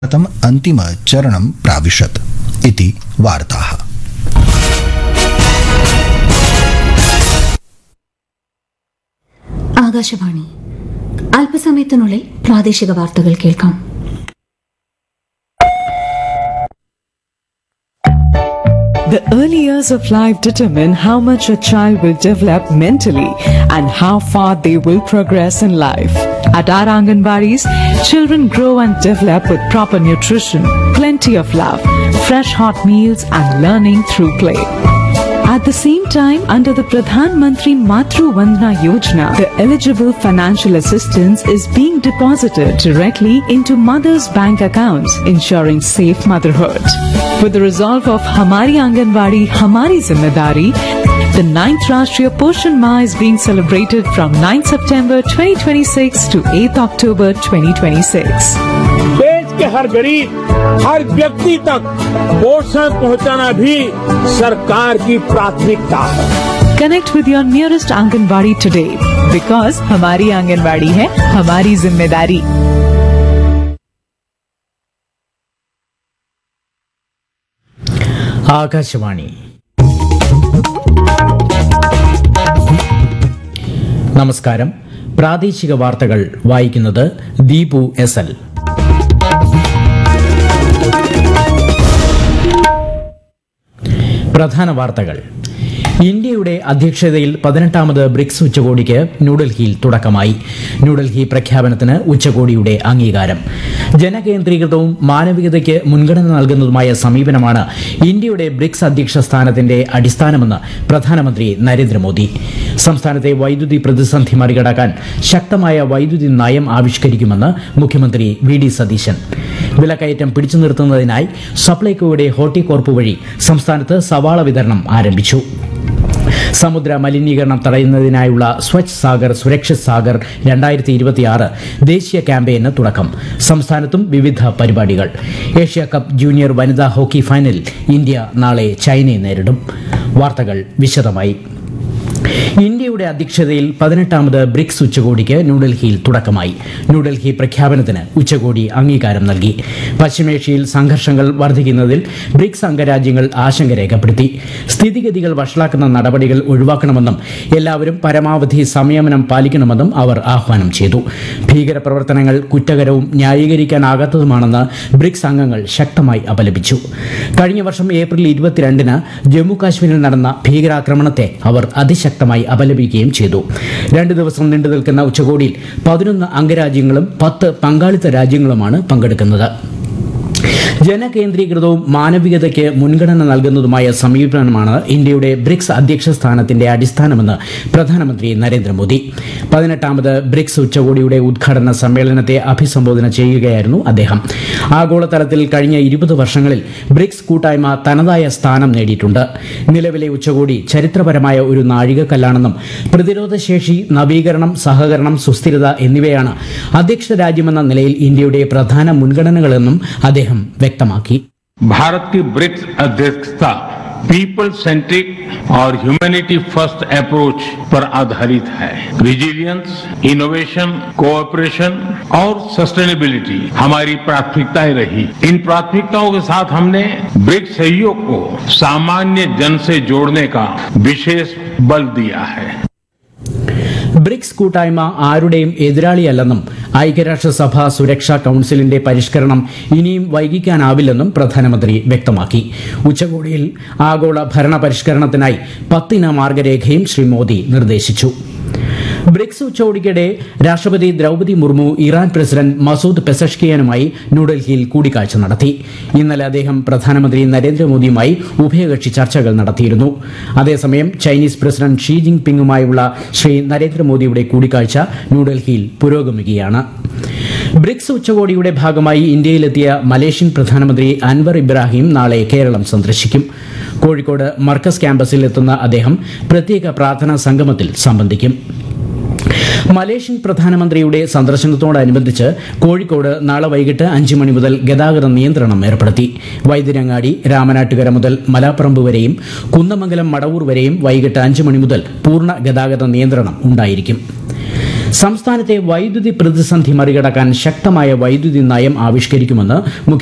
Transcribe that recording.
तम् अन्तिमचरणं प्राविशत् इति वार्ताः ആകാശവാണി അല്പസമയത്തിനുള്ളിൽ പ്രാദേശിക വാർത്തകൾ കേൾക്കാം The early years of life determine how much a child will develop mentally and how far they will progress in life. At our Anganwadis, children grow and develop with proper nutrition, plenty of love, fresh hot meals and learning through play. At the same time, under the Pradhan Mantri Matru Vandana Yojana, the eligible financial assistance is being deposited directly into mothers' bank accounts, ensuring safe motherhood. With the resolve of Hamari Anganwadi, Hamari Zimmedari, the 9th Rashtriya Poshan Ma is being celebrated from 9 September 2026 to 8 October 2026. देश के हर गरीब हर व्यक्ति तक पोषण पहुंचाना भी सरकार की प्राथमिकता है Connect with your nearest Anganwadi today because हमारी आंगनवाड़ी है हमारी जिम्मेदारी ആകാശവാണി നമസ്കാരം പ്രാദേശിക വാർത്തകൾ വായിക്കുന്നത് ദീപു എസ് എൽ പ്രധാന വാർത്തകൾ ഇന്ത്യയുടെ അധ്യക്ഷതയിൽ പതിനെട്ടാമത് ബ്രിക്സ് ഉച്ചകോടിക്ക് ന്യൂഡൽഹിയിൽ തുടക്കമായി ന്യൂഡൽഹി പ്രഖ്യാപനത്തിന് ഉച്ചകോടിയുടെ അംഗീകാരം ജനകേന്ദ്രീകൃതവും മാനവികതയ്ക്ക് മുൻഗണന നൽകുന്നതുമായ സമീപനമാണ് ഇന്ത്യയുടെ ബ്രിക്സ് അധ്യക്ഷ സ്ഥാനത്തിന്റെ അടിസ്ഥാനമെന്ന് പ്രധാനമന്ത്രി നരേന്ദ്രമോദി സംസ്ഥാനത്തെ വൈദ്യുതി പ്രതിസന്ധി മറികടക്കാൻ ശക്തമായ വൈദ്യുതി നയം ആവിഷ്കരിക്കുമെന്ന് മുഖ്യമന്ത്രി വി ഡി സതീശൻ വിലക്കയറ്റം പിടിച്ചു നിർത്തുന്നതിനായി സപ്ലൈകോയുടെ ഹോർട്ടികോർപ്പ് വഴി സംസ്ഥാനത്ത് സവാള വിതരണം ആരംഭിച്ചു സമുദ്ര മലിനീകരണം തടയുന്നതിനായുള്ള സ്വച്ഛ് സാഗർ സുരക്ഷിത് സാഗർ രണ്ടായിരത്തി ഇരുപത്തിയാറ് ദേശീയ ക്യാമ്പയിന് തുടക്കം സംസ്ഥാനത്തും വിവിധ പരിപാടികൾ ഏഷ്യ കപ്പ് ജൂനിയർ വനിതാ ഹോക്കി ഫൈനലിൽ ഇന്ത്യ നാളെ ചൈനയെ നേരിടും വാർത്തകൾ വിശദമായി ഇന്ത്യയുടെ അധ്യക്ഷതയിൽ പതിനെട്ടാമത് ബ്രിക്സ് ഉച്ചകോടിക്ക് ന്യൂഡൽഹിയിൽ തുടക്കമായി ന്യൂഡൽഹി പ്രഖ്യാപനത്തിന് ഉച്ചകോടി അംഗീകാരം നൽകി പശ്ചിമേഷ്യയിൽ സംഘർഷങ്ങൾ വർദ്ധിക്കുന്നതിൽ ബ്രിക്സ് അംഗരാജ്യങ്ങൾ ആശങ്ക രേഖപ്പെടുത്തി സ്ഥിതിഗതികൾ വഷളാക്കുന്ന നടപടികൾ ഒഴിവാക്കണമെന്നും എല്ലാവരും പരമാവധി സംയമനം പാലിക്കണമെന്നും അവർ ആഹ്വാനം ചെയ്തു ഭീകരപ്രവർത്തനങ്ങൾ കുറ്റകരവും ന്യായീകരിക്കാനാകാത്തതുമാണെന്ന് ബ്രിക്സ് അംഗങ്ങൾ ശക്തമായി അപലപിച്ചു കഴിഞ്ഞ വർഷം ഏപ്രിൽ ഇരുപത്തിരണ്ടിന് ജമ്മു കാശ്മീരിൽ നടന്ന ഭീകരാക്രമണത്തെ അവർ അതിശക്തമായി അപലപിക്കുകയും ചെയ്തു രണ്ട് ദിവസം നീണ്ടു നിൽക്കുന്ന ഉച്ചകോടിയിൽ പതിനൊന്ന് അംഗരാജ്യങ്ങളും പത്ത് പങ്കാളിത്ത രാജ്യങ്ങളുമാണ് പങ്കെടുക്കുന്നത് ജനകേന്ദ്രീകൃതവും മാനവികതയ്ക്ക് മുൻഗണന നൽകുന്നതുമായ സമീപനമാണ് ഇന്ത്യയുടെ ബ്രിക്സ് അധ്യക്ഷ സ്ഥാനത്തിന്റെ അടിസ്ഥാനമെന്ന് പ്രധാനമന്ത്രി നരേന്ദ്രമോദി പതിനെട്ടാമത് ബ്രിക്സ് ഉച്ചകോടിയുടെ ഉദ്ഘാടന സമ്മേളനത്തെ അഭിസംബോധന ചെയ്യുകയായിരുന്നു അദ്ദേഹം ആഗോളതലത്തിൽ കഴിഞ്ഞ ഇരുപത് വർഷങ്ങളിൽ ബ്രിക്സ് കൂട്ടായ്മ തനതായ സ്ഥാനം നേടിയിട്ടുണ്ട് നിലവിലെ ഉച്ചകോടി ചരിത്രപരമായ ഒരു നാഴികക്കല്ലാണെന്നും പ്രതിരോധശേഷി നവീകരണം സഹകരണം സുസ്ഥിരത എന്നിവയാണ് അധ്യക്ഷ രാജ്യമെന്ന നിലയിൽ ഇന്ത്യയുടെ പ്രധാന മുൻഗണനകളെന്നും അദ്ദേഹം വ്യക്തമാക്കി भारत की ब्रिक्स अध्यक्षता पीपल सेंट्रिक और ह्यूमैनिटी फर्स्ट अप्रोच पर आधारित है रिजिलियंस इनोवेशन कोऑपरेशन और सस्टेनेबिलिटी हमारी प्राथमिकताएं रही इन प्राथमिकताओं के साथ हमने ब्रिक्स सहयोग को सामान्य जन से जोड़ने का विशेष बल दिया है ബ്രിക്സ് കൂട്ടായ്മ ആരുടെയും എതിരാളിയല്ലെന്നും ഐക്യരാഷ്ട്രസഭ സുരക്ഷാ കൌൺസിലിന്റെ പരിഷ്കരണം ഇനിയും വൈകിക്കാനാവില്ലെന്നും പ്രധാനമന്ത്രി വ്യക്തമാക്കി ഉച്ചകോടിയിൽ ആഗോള ഭരണ പരിഷ്കരണത്തിനായി പത്തിന മാർഗരേഖയും ശ്രീ മോദി നിർദ്ദേശിച്ചു ബ്രിക്സ് ഉച്ചകോടിക്കിടെ രാഷ്ട്രപതി Droupadi Murmu Iran president Masoud പെസഷ്കിയാനുമായി ന്യൂഡൽഹിയിൽ കൂടിക്കാഴ്ച നടത്തി ഇന്നലെ അദ്ദേഹം പ്രധാനമന്ത്രി നരേന്ദ്രമോദിയുമായി ഉഭയകക്ഷി ചർച്ചകൾ നടത്തിയിരുന്നു അതേസമയം ചൈനീസ് പ്രസിഡന്റ് ഷീ ജിങ് പിങ്ങുമായുള്ള ശ്രീ നരേന്ദ്രമോദിയുടെ കൂടിക്കാഴ്ച ന്യൂഡൽഹിയിൽ പുരോഗമിക്കുകയാണ് ബ്രിക്സ് ഉച്ചകോടിയുടെ ഭാഗമായി ഇന്ത്യയിലെത്തിയ മലേഷ്യൻ പ്രധാനമന്ത്രി അൻവർ ഇബ്രാഹിം നാളെ കേരളം സന്ദർശിക്കും കോഴിക്കോട് മർക്കസ് ക്യാമ്പസിൽ എത്തുന്ന അദ്ദേഹം പ്രത്യേക പ്രാർത്ഥനാ സംഗമത്തിൽ സംബന്ധിക്കും മലേഷ്യൻ പ്രധാനമന്ത്രിയുടെ സന്ദർശനത്തോടനുബന്ധിച്ച് കോഴിക്കോട് നാളെ വൈകിട്ട് അഞ്ച് മണി മുതൽ ഗതാഗത നിയന്ത്രണം ഏർപ്പെടുത്തി വൈദ്യരങ്ങാടി രാമനാട്ടുകര മുതൽ മലാപ്പറമ്പ് വരെയും കുന്നമംഗലം മടവൂർ വരെയും വൈകിട്ട് അഞ്ച് മണി മുതൽ പൂർണ്ണ ഗതാഗത നിയന്ത്രണം ഉണ്ടായിരിക്കും സംസ്ഥാനത്തെ വൈദ്യുതി പ്രതിസന്ധി മറികടക്കാൻ ശക്തമായ വൈദ്യുതി നയം ആവിഷ്കരിക്കുമെന്ന് മുഖ്യ